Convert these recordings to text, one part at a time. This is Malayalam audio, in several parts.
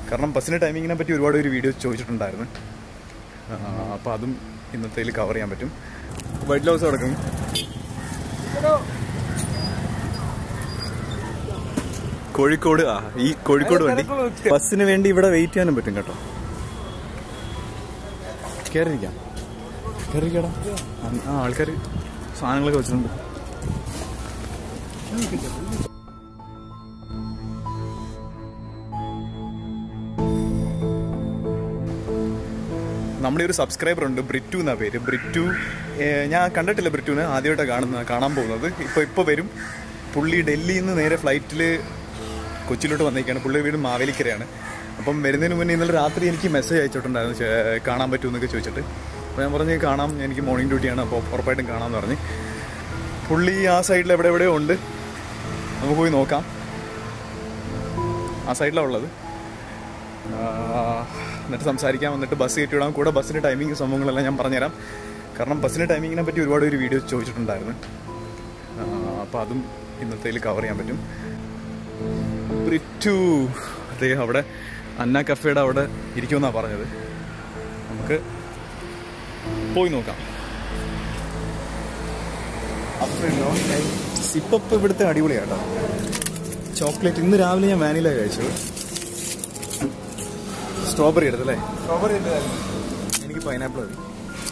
കാരണം ബസ്സിൻ്റെ ടൈമിങ്ങിനെ പറ്റി ഒരുപാട് ഒരു വീഡിയോ ചോദിച്ചിട്ടുണ്ടായിരുന്നു അപ്പോൾ അതും ഇന്നത്തേൽ കവർ ചെയ്യാൻ പറ്റും വൈറ്റ് ഹൗസ് കിടക്കും കോഴിക്കോട് ആ ഈ കോഴിക്കോട് വണ്ടി ബസ്സിന് വേണ്ടി ഇവിടെ വെയിറ്റ് ചെയ്യാനും പറ്റും കേട്ടോ കയറിയിരിക്കാം കയറിയിരിക്കടാ ആ ആൾക്കാർ സാധനങ്ങളൊക്കെ വെച്ചിട്ടുണ്ട് നമ്മുടെ ഒരു സബ്സ്ക്രൈബർ ഉണ്ട് ബ്രിറ്റു എന്നാ പേര് ബ്രിറ്റു ഏഹ്, ഞാൻ കണ്ടിട്ടില്ല ബ്രിറ്റുവിനെ ആദ്യമായിട്ടാണ് കാണുന്ന കാണാൻ പോകുന്നത് ഇപ്പോൾ ഇപ്പോൾ വരും പുള്ളി ഡൽഹിയിൽ നിന്ന് നേരെ ഫ്ലൈറ്റിൽ കൊച്ചിയിലോട്ട് വന്നേക്കാണ് പുള്ളി വീട് മാവേലിക്കരയാണ് അപ്പം വരുന്നതിന് മുന്നേ ഇന്നലെ രാത്രി എനിക്ക് മെസ്സേജ് അയച്ചിട്ടുണ്ടായിരുന്നു ചെ- കാണാൻ പറ്റുമെന്നൊക്കെ ചോദിച്ചിട്ട് അപ്പോൾ ഞാൻ പറഞ്ഞു കാണാം എനിക്ക് മോർണിംഗ് ഡ്യൂട്ടിയാണ് അപ്പോൾ ഉറപ്പായിട്ടും കാണാമെന്ന് പറഞ്ഞ് പുള്ളി ആ സൈഡിൽ എവിടെ എവിടെയോ ഉണ്ട് നമുക്ക് പോയി നോക്കാം ആ സൈഡിലാണ് ഉള്ളത് ആ, എന്നിട്ട് സംസാരിക്കാം എന്നിട്ട് ബസ് കയറ്റിവിടാം കൂടെ ബസ്സിൻ്റെ ടൈമിങ് സംഭവങ്ങളെല്ലാം ഞാൻ പറഞ്ഞുതരാം കാരണം ബസ്സിൻ്റെ ടൈമിങ്ങിനെ പറ്റി ഒരുപാട് ഒരു വീഡിയോ ചോദിച്ചിട്ടുണ്ടായിരുന്നു അപ്പോൾ അതും ഇന്നത്തേൽ കവർ ചെയ്യാൻ പറ്റും ബ്രിറ്റു അതേ അവിടെ അന്ന കഫേയുടെ അവിടെ ഇരിക്കുമെന്നാണ് പറഞ്ഞത് നമുക്ക് പോയി നോക്കാം സിപ്പപ്പ് ഇവിടുത്തെ അടിപൊളിയാട്ടോ ചോക്ലേറ്റ് ഇന്ന് രാവിലെ ഞാൻ വാനില കഴിച്ചത് സ്ട്രോബെറി എടുത്തല്ലേ സ്ട്രോബെറി എനിക്ക് പൈനാപ്പിൾ മതി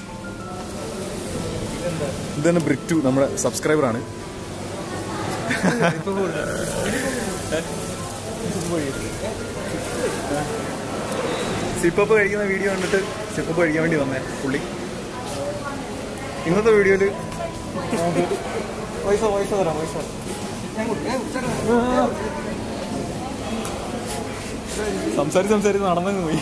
ഇതാണ് ബ്രിറ്റു നമ്മുടെ സബ്സ്ക്രൈബറാണ് സിപ്പപ്പ് കഴിക്കുന്ന വീഡിയോ കണ്ടിട്ട് സിപ്പപ്പ് കഴിക്കാൻ വേണ്ടി വന്നേ പുള്ളി ഇന്നത്തെ വീഡിയോയില് പൈസ പൈസ തരാം പൈസ സംസാരിച്ച് സംസാരിച്ച് നടന്നു പോയി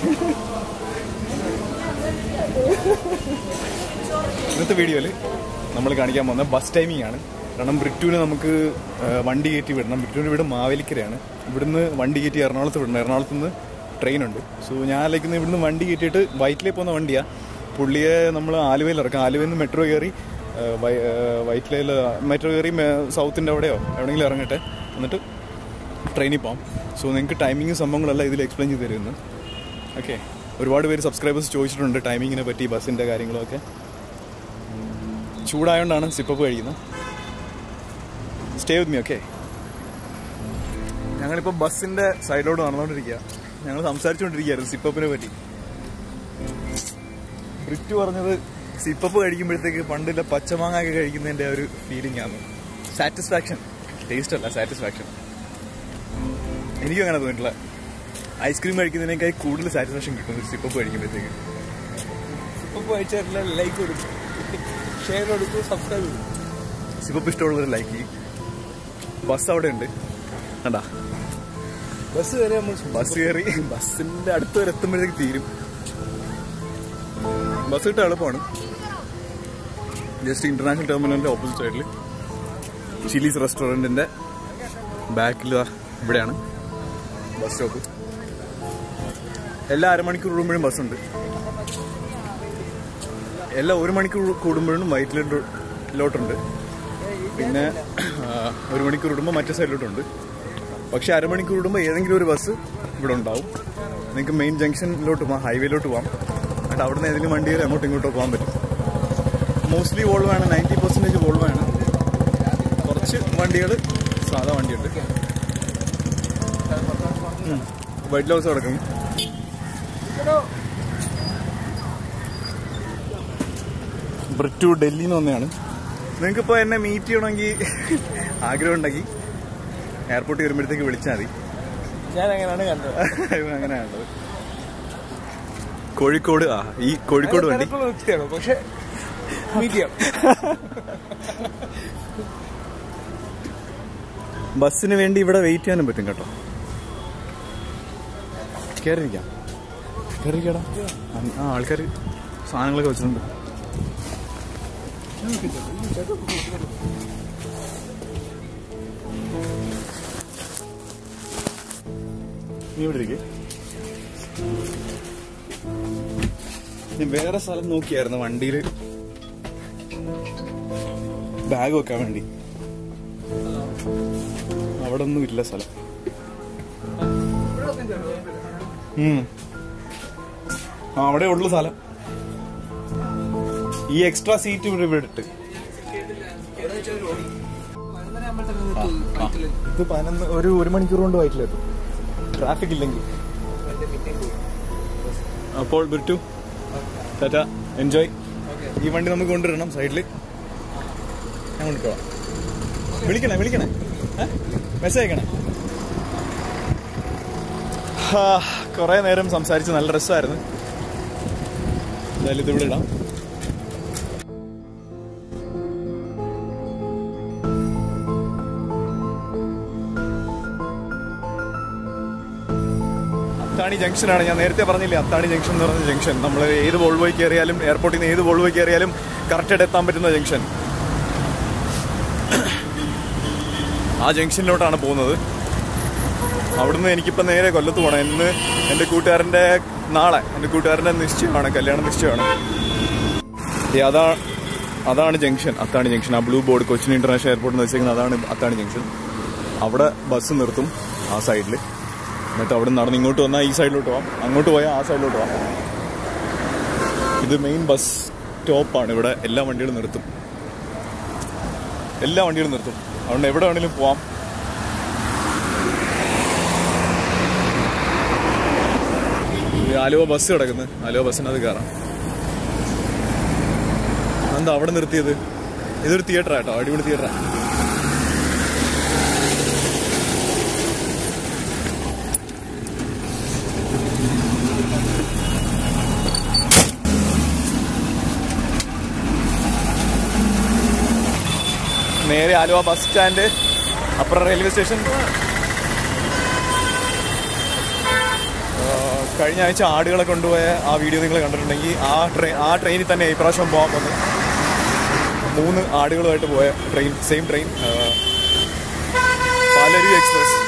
ഇന്നത്തെ വീഡിയോയിൽ നമ്മൾ കാണിക്കാൻ പോകുന്ന ബസ് ടൈമിംഗ് ആണ് കാരണം ബ്രിറ്റൂന് നമുക്ക് ആ, വണ്ടി കയറ്റി വിടണം ബ്രിറ്റൂന് വീട് മാവേലിക്കരയാണ് ഇവിടുന്ന് വണ്ടി കയറ്റി എറണാകുളത്ത് വിടണം എറണാകുളത്ത് നിന്ന് ട്രെയിൻ ഉണ്ട് സോ ഞാൻ ആലോചിക്കുന്നത് ഇവിടുന്ന് വണ്ടി കയറ്റിയിട്ട് വൈറ്റിലേക്ക് പോകുന്ന വണ്ടിയാണ് പുള്ളിയെ നമ്മൾ ആലുവയിൽ ഇറക്കാം ആലുവയിൽ നിന്ന് മെട്രോ കയറി ആ, വൈ- ആ, വൈറ്റിലയിൽ മെട്രോ കയറി മേ- സൗത്തിൻ്റെ അവിടെയോ എവിടെയെങ്കിലും ഇറങ്ങട്ടെ എന്നിട്ട് ട്രെയിനിൽ പോകാം സോ നിങ്ങൾക്ക് ടൈമിങ് സംഭവങ്ങളെല്ലാം ഇതിൽ എക്സ്പ്ലെയിൻ ചെയ്ത് തരുന്നു ഓക്കെ ഒരുപാട് പേര് സബ്സ്ക്രൈബേഴ്സ് ചോദിച്ചിട്ടുണ്ട് ടൈമിങ്ങിനെ പറ്റി ബസ്സിൻ്റെ കാര്യങ്ങളൊക്കെ ചൂടായതുകൊണ്ടാണ് സിപ്പപ്പ് കഴിക്കുന്നത് സ്റ്റേ വിത്ത് മീ ഓക്കെ ഞങ്ങളിപ്പോൾ ബസ്സിൻ്റെ സൈഡിലോട്ട് നടന്നുകൊണ്ടിരിക്കുക ഞങ്ങൾ സംസാരിച്ചുകൊണ്ടിരിക്കുകയായിരുന്നു സിപ്പപ്പിനെ പറ്റി ബ്രിറ്റ് പറഞ്ഞത് സിപ്പപ്പ് കഴിക്കുമ്പോഴത്തേക്ക് പണ്ടില്ല പച്ചമാങ്ങ ഒക്കെ കഴിക്കുന്നതിൻ്റെ ഒരു ഫീലിംഗ് ആണ് സാറ്റിസ്ഫാക്ഷൻ ടേസ്റ്റ് അല്ല സാറ്റിസ്ഫാക്ഷൻ എനിക്കും അങ്ങനെ തോന്നിയിട്ടില്ല ഐസ്ക്രീം കഴിക്കുന്നതിനേക്കാൾ കൂടുതൽ സാറ്റിസ്ഫാക്ഷൻ കിട്ടും ഒരു സിപ്പപ്പ് കഴിക്കുമ്പോഴത്തേക്ക് ഇപ്പൊ കഴിച്ചിട്ടില്ല ലൈക്ക് കൊടുക്കും ഷെയർ കൊടുക്കും സബ്സ്ക്രൈബ് കൊടുക്കും സിപ്പപ്പ് ഇഷ്ടമുള്ളവർ ലൈക്ക് ചെയ്യും ബസ് അവിടെ ഉണ്ട് കണ്ടാ ബസ് വരെ നമ്മൾ ബസ് കയറി ബസ്സിന്റെ അടുത്ത് വരെ എത്തുമ്പോഴത്തേക്ക് തീരും ബസ് കിട്ടാൻ എളുപ്പമാണ് ജസ്റ്റ് ഇന്റർനാഷണൽ ടെർമിനലിന്റെ ഓപ്പോസിറ്റ് സൈഡിൽ ചിലീസ് റെസ്റ്റോറൻറ്റിന്റെ ബാക്കിൽ ഇവിടെയാണ് ബസ് സ്റ്റോപ്പ് എല്ലാ അരമണിക്കൂർ കൂടുമ്പോഴും ബസ്സുണ്ട് എല്ലാ ഒരു മണിക്കൂർ കൂടുമ്പോഴും വൈറ്റിലോട്ടുണ്ട് പിന്നെ ആ, ഒരു മണിക്കൂർ കൂടുമ്പോൾ മറ്റേ സൈഡിലോട്ടുണ്ട് പക്ഷെ അരമണിക്കൂർ കൂടുമ്പോൾ ഏതെങ്കിലും ഒരു ബസ് ഇവിടെ ഉണ്ടാവും നിങ്ങൾക്ക് മെയിൻ ജംഗ്ഷനിലോട്ട് പോകാം ഹൈവേയിലോട്ട് പോകാം എന്നിട്ട് അവിടെ നിന്ന് ഏതെങ്കിലും വണ്ടിയിൽ അങ്ങോട്ടും ഇങ്ങോട്ടോ പോകാൻ പറ്റും മോസ്റ്റ്ലി വോൾവ് ആണ് നയൻറ്റി പെർസെൻറ്റേജ് വോൾവ് ആണ് കുറച്ച് വണ്ടികൾ സാധാ വണ്ടിയുണ്ട് വൈറ്റ് ഹൗസ് കിടക്കും ബ്രിറ്റു ഡൽഹിയിൽ നിന്ന് വന്നതാണ് നിങ്ങൾക്കിപ്പോൾ എന്നെ മീറ്റ് ചെയ്യണമെങ്കിൽ ആഗ്രഹം ഉണ്ടെങ്കിൽ എയർപോർട്ടിൽ വരുമ്പോഴത്തേക്ക് വിളിച്ചാൽ മതി ഞാൻ അങ്ങനെയാണ് കണ്ടത് അങ്ങനെ കണ്ടത് കോഴിക്കോട് ആ ഈ കോഴിക്കോട് വണ്ടി തിരക്കുള്ള വ്യക്തിയാണ് പക്ഷെ മീറ്റ് ചെയ്യാം ബസ്സിന് വേണ്ടി ഇവിടെ വെയിറ്റ് ചെയ്യാനും പറ്റും കേട്ടോ കയറിയിരിക്കാം കയറിക്കടാ ആ ആൾക്കാർ സാധനങ്ങളൊക്കെ വെച്ചിട്ടുണ്ട് നീ ഇവിടെ ഇരിക്കേ ഞാൻ വേറെ സ്ഥലം നോക്കിയായിരുന്നു വണ്ടിയിൽ ബാഗ് വെക്കാൻ വേണ്ടി അവിടെ ഒന്നും ഇല്ല സ്ഥലം ഉം. ആ അവിടെ ഉള്ളു സ്ഥലം ഈ എക്സ്ട്രാ സീറ്റ് ഇവിടെ ഇവിടെ ഇട്ട് ഇത് പതിനൊന്ന് ഒരു ഒരു മണിക്കൂർ കൊണ്ട് വൈറ്റിലെത്തും ട്രാഫിക് ഇല്ലെങ്കിൽ അപ്പോൾ ബിർട്ടു ടാറ്റ എൻജോയ് ഈ വണ്ടി നമുക്ക് കൊണ്ടുവരണം സൈഡിൽ ഞാൻ കൊണ്ടുപോവാം വിളിക്കണേ വിളിക്കണേ മെസ്സേജ് അയക്കണേ കുറെ നേരം സംസാരിച്ച് നല്ല രസമായിരുന്നു എന്തായാലും ഇതിവിടെ ഇടാം അത്താണി ജംഗ്ഷനാണ് ഞാൻ നേരത്തെ പറഞ്ഞില്ലേ അത്താണി ജംഗ്ഷൻ എന്ന് പറഞ്ഞ ജംഗ്ഷൻ നമ്മൾ ഏത് വോൾവോയിൽ കയറിയാലും എയർപോർട്ടിൽ നിന്ന് ഏത് വോൾവോയിൽ കയറിയാലും കറക്റ്റായിട്ട് എത്താൻ പറ്റുന്ന ജംഗ്ഷൻ ആ ജംഗ്ഷനിലോട്ടാണ് പോകുന്നത് അവിടുന്ന് എനിക്കിപ്പോൾ നേരെ കൊല്ലത്ത് പോകണം ഇന്ന് എൻ്റെ കൂട്ടുകാരൻ്റെ നാളെ എൻ്റെ കൂട്ടുകാരൻ്റെ നിശ്ചയമാണ് കല്യാണ നിശ്ചയമാണ് ദേ അതാ അതാണ് ജംഗ്ഷൻ അത്താണി ജംഗ്ഷൻ ആ ബ്ലൂ ബോർഡ് കൊച്ചിൻ ഇന്റർനാഷണൽ എയർപോർട്ടിൽ നിന്ന് വെച്ചേക്കുന്നത് അതാണ് അത്താണി ജംഗ്ഷൻ അവിടെ ബസ് നിർത്തും ആ സൈഡിൽ എന്നിട്ട് അവിടെ നടന്ന് ഇങ്ങോട്ട് വന്നാൽ ഈ സൈഡിലോട്ട് പോവാം അങ്ങോട്ട് പോയാൽ ആ സൈഡിലോട്ട് പോവാം ഇത് മെയിൻ ബസ് സ്റ്റോപ്പാണ് ഇവിടെ എല്ലാ വണ്ടികളും നിർത്തും എല്ലാ വണ്ടികളും നിർത്തും അതുകൊണ്ട് എവിടെ വേണമെങ്കിലും പോവാം ഈ ആലുവ ബസ് കിടക്കുന്നു ആലുവ ബസ്സിനകത്ത് കയറാം എന്താ അവിടെ നിർത്തിയത് ഇതൊരു തിയേറ്റർ ആട്ടോ അടിപൊളി തിയേറ്ററാ നേരെ ആലുവ ബസ് സ്റ്റാൻഡ് അപ്പുറം റെയിൽവേ സ്റ്റേഷൻ ആ, കഴിഞ്ഞ ആഴ്ച ആടുകളെ കൊണ്ടുപോയ ആ വീഡിയോ നിങ്ങൾ കണ്ടിട്ടുണ്ടെങ്കിൽ ആ ട്രെയിൻ ആ ട്രെയിനിൽ തന്നെ ഈ പ്രാവശ്യം പോകാൻ വന്നു മൂന്ന് ആടുകളുമായിട്ട് പോയ ട്രെയിൻ സെയിം ട്രെയിൻ ആ, പാലരുവി എക്സ്പ്രസ്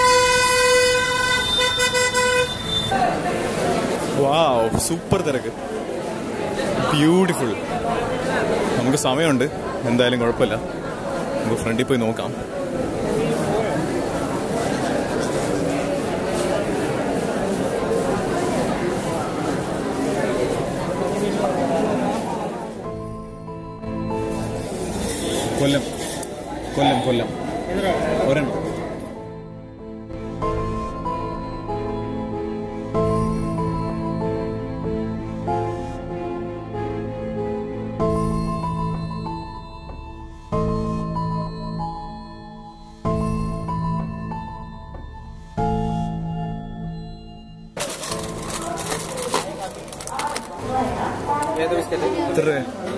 വാവ് സൂപ്പർ തിരക്ക് ബ്യൂട്ടിഫുൾ നമുക്ക് സമയമുണ്ട് എന്തായാലും കുഴപ്പമില്ല നമുക്ക് ഫ്രണ്ടിൽ പോയി നോക്കാം കൊല്ലം കൊല്ലം കൊല്ലം ഒരെണ്ണം ഏത് ബിസ്ക്കറ്റ് എത്ര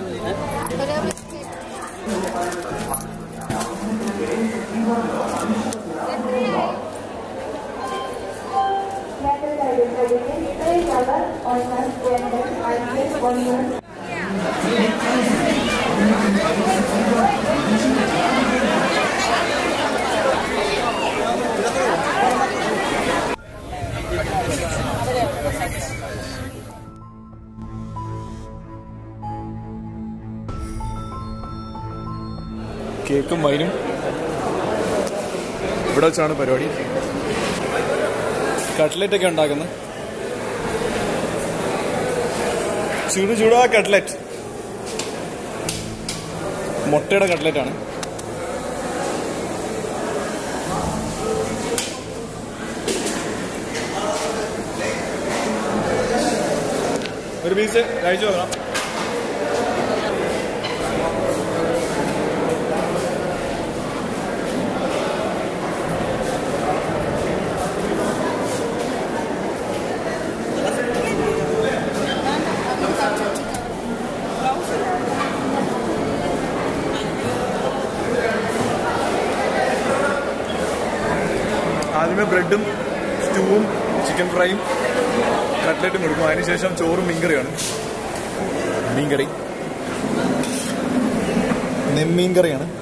കേക്കും വൈനും ഇവിടെ വെച്ചാണ് പരിപാടി കട്ട്ലറ്റ് ഒക്കെ ഉണ്ടാക്കുന്നത് ചൂട് ചൂടാ കട്ട്ലറ്റ് മുട്ടയുടെ കട്ട്ലറ്റ് ആണ് ഒരു പീസ് കഴിച്ചു നോക്കണം ആദ്യമേ ബ്രെഡും സ്റ്റൂവും ചിക്കൻ ഫ്രൈയും കട്ട്ലറ്റും കൊടുക്കും അതിനുശേഷം ചോറും മീൻകറിയാണ് മീൻകറി നെമ്മീൻ കറിയാണ്